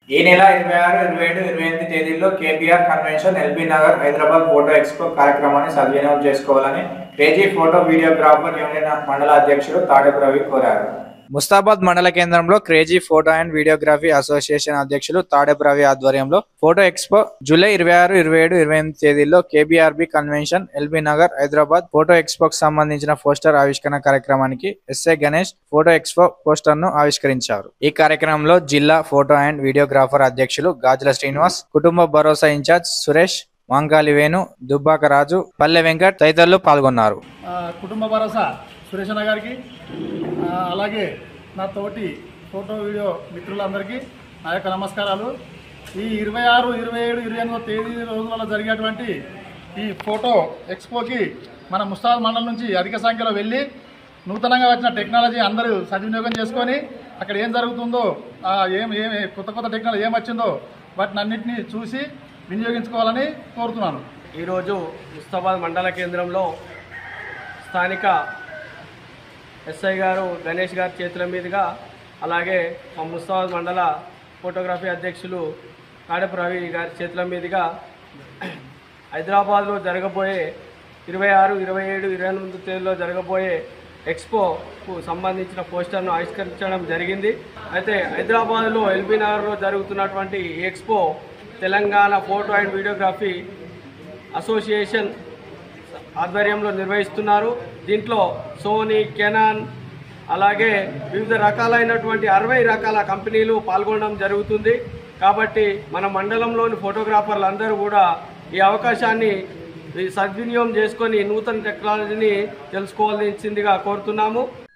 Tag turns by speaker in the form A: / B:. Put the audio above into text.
A: ఈ నెల ఇరవై ఆరు ఇరవై ఏడు ఇరవై ఎనిమిది తేదీల్లో KBR convention LB Nagar Hyderabad photo expo కార్యక్రమాన్ని సద్వినియోగం చేసుకోవాలని క్రేజీ ఫోటో వీడియోగ్రాఫర్ యూనియన్ మండల అధ్యక్షుడు తాడపు రవి కోరారు ముస్తాబాద్ మండల కేంద్రంలో crazy photo and videography association అధ్యక్షులు తాడేపు రవి ఆధ్వర్యంలో ఫోటో ఎక్స్పో జూలై ఇరవై ఆరు ఇరవై ఏడు ఇరవై ఎనిమిది తేదీల్లో కేబీఆర్బి కన్వెన్షన్ ఎల్బీ నగర్ హైదరాబాద్ ఫోటో ఎక్స్పోకి సంబంధించిన పోస్టర్ ఆవిష్కరణ కార్యక్రమానికి SA Ganesh photo expo poster ను ఆవిష్కరించారు ఈ కార్యక్రమంలో జిల్లా ఫోటో అండ్ వీడియోగ్రాఫర్ అధ్యక్షులు గాజుల శ్రీనివాస్ కుటుంబ భరోసా ఇన్ఛార్జ్ సురేష్ వంకాలి వేణు దుబ్బాక రాజు పల్లె వెంకట్ తదితరులు పాల్గొన్నారు
B: ఆ, కుటుంబ భరోసా సురేష్ అన్న గారికి ఆ, అలాగే నా తోటి ఫోటో వీడియో మిత్రులందరికీ నా యొక్క నమస్కారాలు ఈ ఇరవై ఆరు ఇరవై ఏడు ఇరవై ఎనిమిదో తేదీ రోజులలో జరిగేటువంటి ఈ ఫోటో ఎక్స్పోకి మన ముస్తాద్ మండలం నుంచి అధిక సంఖ్యలో వెళ్ళి నూతనంగా వచ్చిన టెక్నాలజీ అందరూ సద్వినియోగం చేసుకొని అక్కడ ఏం జరుగుతుందో ఆ, ఏం ఏం కొత్త కొత్త టెక్నాలజీ ఏం వచ్చిందో వాటిని అన్నింటినీ చూసి వినియోగించుకోవాలని కోరుతున్నాను
C: ఈరోజు ముస్తాబాద్ మండల కేంద్రంలో స్థానిక ఎస్ఐ గారు గణేష్ గారి చేతుల మీదుగా అలాగే మా ముస్తాబాద్ మండల ఫోటోగ్రఫీ అధ్యక్షులు కాడపు రవి గారి చేతుల మీదుగా హైదరాబాద్లో జరగబోయే ఇరవై ఆరు ఇరవై ఏడు ఇరవై ఎనిమిది తేదీలో జరగబోయే ఎక్స్పోకు సంబంధించిన పోస్టర్ను ఆవిష్కరించడం జరిగింది అయితే హైదరాబాద్లో ఎల్బీ నగర్లో జరుగుతున్నటువంటి ఈ expo Telangana photo and videography association ఆధ్వర్యంలో నిర్వహిస్తున్నారు దీంట్లో సోనీ కెనాన్ అలాగే వివిధ రకాలైనటువంటి అరవై రకాల కంపెనీలు పాల్గొనడం జరుగుతుంది కాబట్టి మన మండలంలోని ఫోటోగ్రాఫర్లు అందరూ కూడా ఈ అవకాశాన్ని ఈ సద్వినియోగం చేసుకొని నూతన టెక్నాలజీని తెలుసుకోవాల్సిందిగా కోరుతున్నాము